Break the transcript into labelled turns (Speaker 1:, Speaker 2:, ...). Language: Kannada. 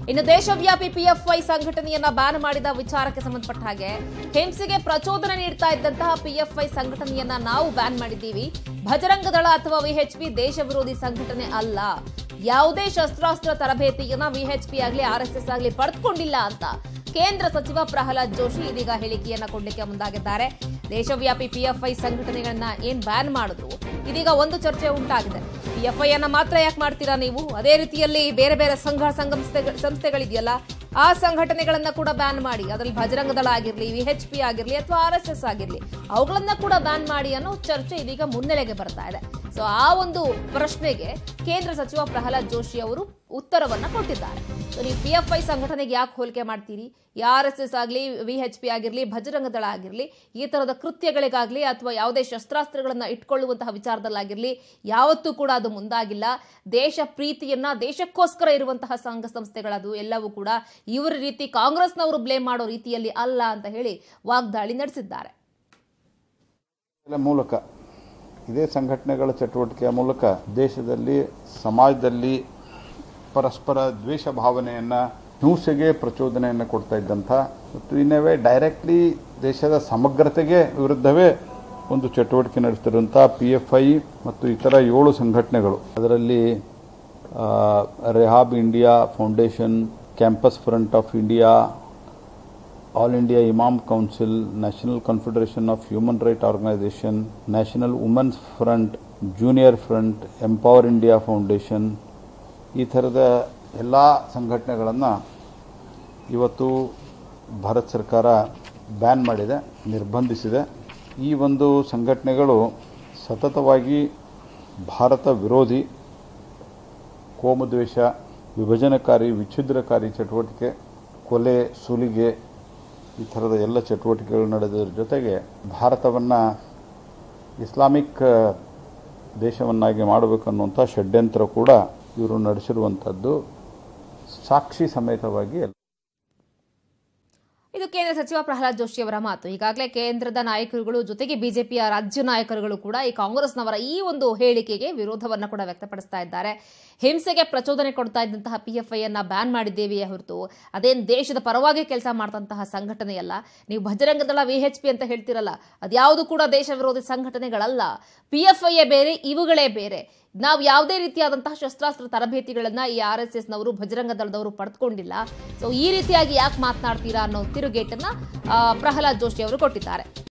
Speaker 1: ಇನ್ನು ದೇಶವ್ಯಾಪಿ ಪಿಎಫ್ಐ ಸಂಘಟನೆಯನ್ನ ಬ್ಯಾನ್ ಮಾಡಿದ ವಿಚಾರಕ್ಕೆ ಸಂಬಂಧಪಟ್ಟ ಹಾಗೆ ಹಿಂಸೆಗೆ ಪ್ರಚೋದನೆ ನೀಡ್ತಾ ಇದ್ದಂತಹ ಪಿಎಫ್ಐ ಸಂಘಟನೆಯನ್ನ ನಾವು ಬ್ಯಾನ್ ಮಾಡಿದ್ದೀವಿ ಭಜರಂಗ ದಳ ಅಥವಾ ವಿಎಚ್ಪಿ ದೇಶ ವಿರೋಧಿ ಸಂಘಟನೆ ಅಲ್ಲ ಯಾವುದೇ ಶಸ್ತ್ರಾಸ್ತ್ರ ತರಬೇತಿಯನ್ನ ವಿಎಚ್ಪಿ ಆಗಲಿ ಆರ್ಎಸ್ಎಸ್ ಆಗಲಿ ಪಡೆದುಕೊಂಡಿಲ್ಲ ಅಂತ ಕೇಂದ್ರ ಸಚಿವ ಪ್ರಹ್ಲಾದ್ ಜೋಶಿ ಇದೀಗ ಹೇಳಿಕೆಯನ್ನ ಕೊಡಲಿಕ್ಕೆ ಮುಂದಾಗಿದ್ದಾರೆ ದೇಶವ್ಯಾಪಿ ಪಿಎಫ್ಐ ಸಂಘಟನೆಗಳನ್ನ ಏನ್ ಬ್ಯಾನ್ ಮಾಡಿದ್ರು ಇದೀಗ ಒಂದು ಚರ್ಚೆ ಉಂಟಾಗಿದೆ ಪಿಎಫ್ಐ ಅನ್ನ ಮಾತ್ರ ಯಾಕೆ ಮಾಡ್ತೀರಾ ನೀವು ಅದೇ ರೀತಿಯಲ್ಲಿ ಬೇರೆ ಬೇರೆ ಸಂಘ ಸಂಘ ಸಂಸ್ಥೆಗಳಿದೆಯಲ್ಲ ಆ ಸಂಘಟನೆಗಳನ್ನ ಕೂಡ ಬ್ಯಾನ್ ಮಾಡಿ ಅದರಲ್ಲಿ ಭಜರಂಗ ದಳ ಆಗಿರ್ಲಿ ವಿಎಚ್ ಪಿ ಆಗಿರ್ಲಿ ಅಥವಾ ಆರ್ ಎಸ್ ಎಸ್ ಆಗಿರ್ಲಿ ಅವುಗಳನ್ನ ಕೂಡ ಬ್ಯಾನ್ ಮಾಡಿ ಅನ್ನೋ ಚರ್ಚೆ ಇದೀಗ ಮುನ್ನೆಲೆಗೆ ಬರ್ತಾ ಇದೆ ಸೊ ಆ ಒಂದು ಪ್ರಶ್ನೆಗೆ ಕೇಂದ್ರ ಸಚಿವ ಪ್ರಹ್ಲಾದ್ ಜೋಶಿ ಅವರು ಉತ್ತರವನ್ನ ಕೊಟ್ಟಿದ್ದಾರೆ ಸೊ ನೀವು ಪಿ ಎಫ್ ಐ ಸಂಘಟನೆಗೆ ಯಾಕೆ ಹೋಲಿಕೆ ಮಾಡ್ತೀರಿ ಆರ್ ಎಸ್ ಎಸ್ ಆಗಲಿ ವಿ ಎಚ್ ಪಿ ಆಗಿರಲಿ ಭಜರಂಗ ದಳ ಆಗಿರಲಿ ಈ ತರದ ಕೃತ್ಯಗಳಿಗಾಗಲಿ ಅಥವಾ ಯಾವುದೇ ಶಸ್ತ್ರಾಸ್ತ್ರಗಳನ್ನ ಇಟ್ಕೊಳ್ಳುವಂತಹ ವಿಚಾರದಲ್ಲಾಗಿರಲಿ ಯಾವತ್ತೂ ಕೂಡ ಅದು ಮುಂದಾಗಿಲ್ಲ ದೇಶ ಪ್ರೀತಿಯನ್ನ ದೇಶಕ್ಕೋಸ್ಕರ ಇರುವಂತಹ ಸಂಘ ಸಂಸ್ಥೆಗಳದು ಎಲ್ಲವೂ ಕೂಡ ಇವರ ರೀತಿ ಕಾಂಗ್ರೆಸ್ನವರು ಬ್ಲೇಮ್ ಮಾಡೋ ರೀತಿಯಲ್ಲಿ ಅಲ್ಲ ಅಂತ ಹೇಳಿ ವಾಗ್ದಾಳಿ ನಡೆಸಿದ್ದಾರೆ
Speaker 2: ಇದರ ಮೂಲಕ ಇದೇ ಸಂಘಟನೆಗಳ ಚಟುವಟಿಕೆಯ ಮೂಲಕ ದೇಶದಲ್ಲಿ ಸಮಾಜದಲ್ಲಿ ಪರಸ್ಪರ ದ್ವೇಷ ಭಾವನೆಯನ್ನು ಹಿಂಸೆಗೆ ಪ್ರಚೋದನೆಯನ್ನು ಕೊಡ್ತಾ ಇದ್ದಂಥ ಮತ್ತು ಇನ್ನವೇ ಡೈರೆಕ್ಟ್ಲಿ ದೇಶದ ಸಮಗ್ರತೆಗೆ ವಿರುದ್ಧವೇ ಒಂದು ಚಟುವಟಿಕೆ ನಡೆಸ್ತಿರುವಂಥ ಪಿ ಎಫ್ ಐ ಮತ್ತು ಇತರ ಏಳು ಸಂಘಟನೆಗಳು ಅದರಲ್ಲಿ ಆ, rehab India foundation campus front of India All India imam council national confederation of human right organisation national women's front junior front empower India foundation ಈ ಥರದ ಎಲ್ಲ ಸಂಘಟನೆಗಳನ್ನು ಇವತ್ತು ಭಾರತ ಸರ್ಕಾರ ಬ್ಯಾನ್ ಮಾಡಿದೆ ನಿರ್ಬಂಧಿಸಿದೆ ಈ ಒಂದು ಸಂಘಟನೆಗಳು ಸತತವಾಗಿ ಭಾರತ ವಿರೋಧಿ ಕೋಮುದ್ವೇಷ ವಿಭಜನಕಾರಿ ವಿಚ್ಛಿದ್ರಕಾರಿ ಚಟುವಟಿಕೆ ಕೊಲೆ ಸುಲಿಗೆ ಈ ಥರದ ಎಲ್ಲ ಚಟುವಟಿಕೆಗಳು ನಡೆದರ ಜೊತೆಗೆ ಭಾರತವನ್ನು ಇಸ್ಲಾಮಿಕ್ ದೇಶವನ್ನಾಗಿ ಮಾಡಬೇಕನ್ನುವಂಥ ಷಡ್ಯಂತ್ರ ಕೂಡ ಇವರು ನಡೆಸಿರುವಂಥದ್ದು ಸಾಕ್ಷಿ ಸಮೇತವಾಗಿ
Speaker 1: ಇದು ಕೇಂದ್ರ ಸಚಿವ ಪ್ರಹ್ಲಾದ್ ಜೋಶಿ ಅವರ ಮಾತು ಈಗಾಗಲೇ ಕೇಂದ್ರದ ನಾಯಕರುಗಳು ಜೊತೆಗೆ ಬಿಜೆಪಿಯ ರಾಜ್ಯ ನಾಯಕರುಗಳು ಕೂಡ ಈ ಕಾಂಗ್ರೆಸ್ನವರ ಈ ಒಂದು ಹೇಳಿಕೆಗೆ ವಿರೋಧವನ್ನ ಕೂಡ ವ್ಯಕ್ತಪಡಿಸ್ತಾ ಇದ್ದಾರೆ ಹಿಂಸೆಗೆ ಪ್ರಚೋದನೆ ಕೊಡ್ತಾ ಇದ್ದಂತಹ ಪಿಎಫ್ಐ ಅನ್ನ ಬ್ಯಾನ್ ಮಾಡಿದ್ದೇವೆಯೇ ಹೊರತು ಅದೇನು ದೇಶದ ಪರವಾಗಿ ಕೆಲಸ ಮಾಡ್ತಂತಹ ಸಂಘಟನೆಯಲ್ಲ ನೀವು ಭಜರಂಗ ದಳ ವಿಎಚ್ ಪಿ ಅಂತ ಹೇಳ್ತಿರಲ್ಲ ಅದ್ಯಾವುದು ಕೂಡ ದೇಶ ವಿರೋಧಿ ಸಂಘಟನೆಗಳಲ್ಲ ಪಿಎಫ್ಐಯೇ ಬೇರೆ ಇವುಗಳೇ ಬೇರೆ ನಾವು ಯಾವುದೇ ರೀತಿಯಾದಂತಹ ಶಸ್ತ್ರಾಸ್ತ್ರ ತರಬೇತಿಗಳನ್ನ ಈ ಆರ್ ಎಸ್ ಎಸ್ ನವರು ಭಜರಂಗ ದಳದವರು ಪಡೆದುಕೊಂಡಿಲ್ಲ ಸೊ ಈ ರೀತಿಯಾಗಿ ಯಾಕೆ ಮಾತನಾಡ್ತೀರಾ ಅನ್ನೋ ತಿರುಗೇಟನ್ನ ಆ, ಪ್ರಹ್ಲಾದ್ ಜೋಶಿ ಅವರು ಕೊಟ್ಟಿದ್ದಾರೆ